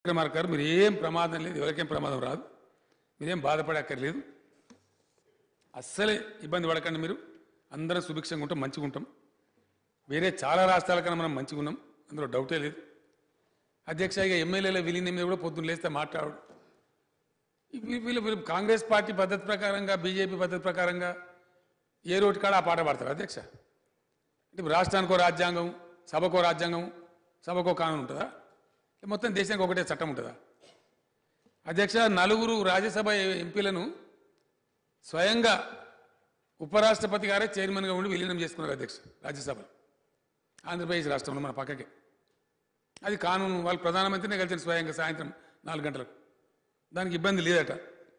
విక్రమార్క గారు మీరు ఏం ప్రమాదం లేదు ఎవరికేం ప్రమాదం రాదు మీరేం బాధపడే అక్కర్లేదు అస్సలే ఇబ్బంది పడకండి మీరు అందరం సుభిక్షంగా ఉంటాం మంచిగా ఉంటాం వేరే చాలా రాష్ట్రాల కన్నా మనం మంచిగా ఉన్నాం అందులో డౌటే లేదు అధ్యక్ష ఇక ఎమ్మెల్యేల విలీనం మీద కూడా పొద్దున్న లేస్తే మాట్లాడు వీ- వీళ్ళు వీళ్ళు కాంగ్రెస్ పార్టీ పద్ధతి ప్రకారంగా బీజేపీ పద్ధతి ప్రకారంగా ఏ రోటి కాడ ఆ పాట పాడతారు అధ్యక్ష అంటే ఇప్పుడు రాష్ట్రానికో రాజ్యాంగం సభకో రాజ్యాంగం సభకో కానూన్ ఉంటుందా మొత్తం దేశానికి ఒకటే చట్టం ఉంటుందా అధ్యక్ష నలుగురు రాజ్యసభ ఎంపీలను స్వయంగా ఉపరాష్ట్రపతి గారే చైర్మన్గా ఉండి విలీనం చేసుకున్నారు అధ్యక్ష రాజ్యసభలో ఆంధ్రప్రదేశ్ రాష్ట్రంలో మన పక్కకే అది కానూను వాళ్ళు ప్రధానమంత్రినే కలిసిన స్వయంగా సాయంత్రం నాలుగు గంటలకు దానికి ఇబ్బంది లేదట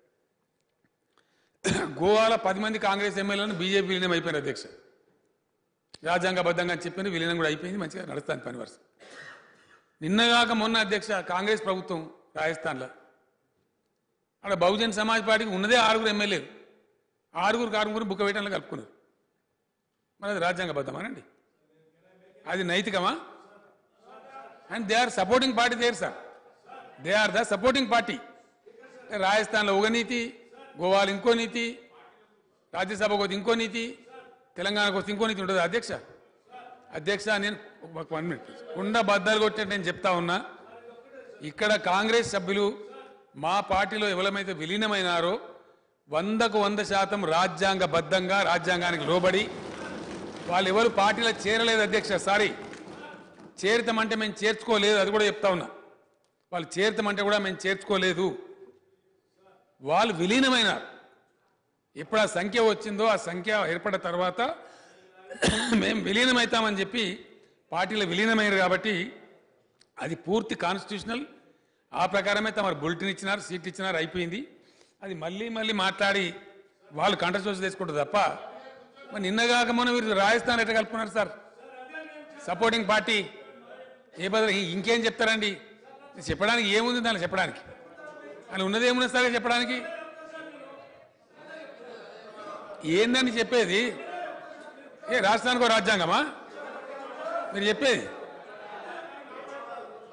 గోవాలో పది మంది కాంగ్రెస్ ఎమ్మెల్యేలను బీజేపీ విలీనం అయిపోయినారు అధ్యక్ష రాజ్యాంగబద్ధంగా అని చెప్పింది విలీనం కూడా అయిపోయింది మంచిగా నడుస్తాను పని వరుస నిన్నగాక మొన్న అధ్యక్ష కాంగ్రెస్ ప్రభుత్వం రాజస్థాన్లో అక్కడ బహుజన్ సమాజ్ పార్టీకి ఉన్నదే ఆరుగురు ఎమ్మెల్యేలు ఆరుగురు ఆరుగురు బుక్క వేయడంలో కలుపుకున్నారు మరి అది రాజ్యాంగబద్ధమానండి అది నైతికమా and they are supporting party there sir they are the supporting party రాజస్థాన్లో ఒక నీతి గోవాలో ఇంకో నీతి రాజ్యసభకు వస్తే ఇంకో నీతి తెలంగాణకు వస్తే ఇంకో నీతి ఉంటుంది అధ్యక్ష అధ్యక్ష నేను ఒక వన్ మినిట్ కుండ బద్దలు కొట్టే నేను చెప్తా ఉన్నా ఇక్కడ కాంగ్రెస్ సభ్యులు మా పార్టీలో ఎవరైతే విలీనమైనారో వందకు వంద శాతం రాజ్యాంగబద్ధంగా రాజ్యాంగానికి లోబడి వాళ్ళు ఎవరు పార్టీలో చేరలేదు అధ్యక్ష సారీ చేరుతామంటే మేము చేర్చుకోలేదు అది కూడా చెప్తా ఉన్నా వాళ్ళు చేరుతామంటే కూడా మేము చేర్చుకోలేదు వాళ్ళు విలీనమైనారు ఎప్పుడు ఆ సంఖ్య వచ్చిందో ఆ సంఖ్య ఏర్పడిన తర్వాత మేము విలీనమవుతామని చెప్పి పార్టీలో విలీనమైనారు కాబట్టి అది పూర్తి కాన్స్టిట్యూషనల్ ఆ ప్రకారమే తమ బులెటిన్ ఇచ్చినారు సీట్ ఇచ్చినారు అయిపోయింది అది మళ్ళీ మళ్ళీ మాట్లాడి వాళ్ళు కంటచోసి తీసుకుంటారు తప్ప మరి నిన్నగాక మొన్న వీరు రాజస్థాన్ ఎట్లా కలుపుకున్నారు సార్ సపోర్టింగ్ పార్టీ ఏ బదులు ఇంకేం చెప్తారండి చెప్పడానికి ఏముంది దాన్ని చెప్పడానికి అని ఉన్నది ఏమున్నది సార్ చెప్పడానికి ఏందని చెప్పేది ఏ రాష్ట్రానికో రాజ్యాంగమా మీరు చెప్పేది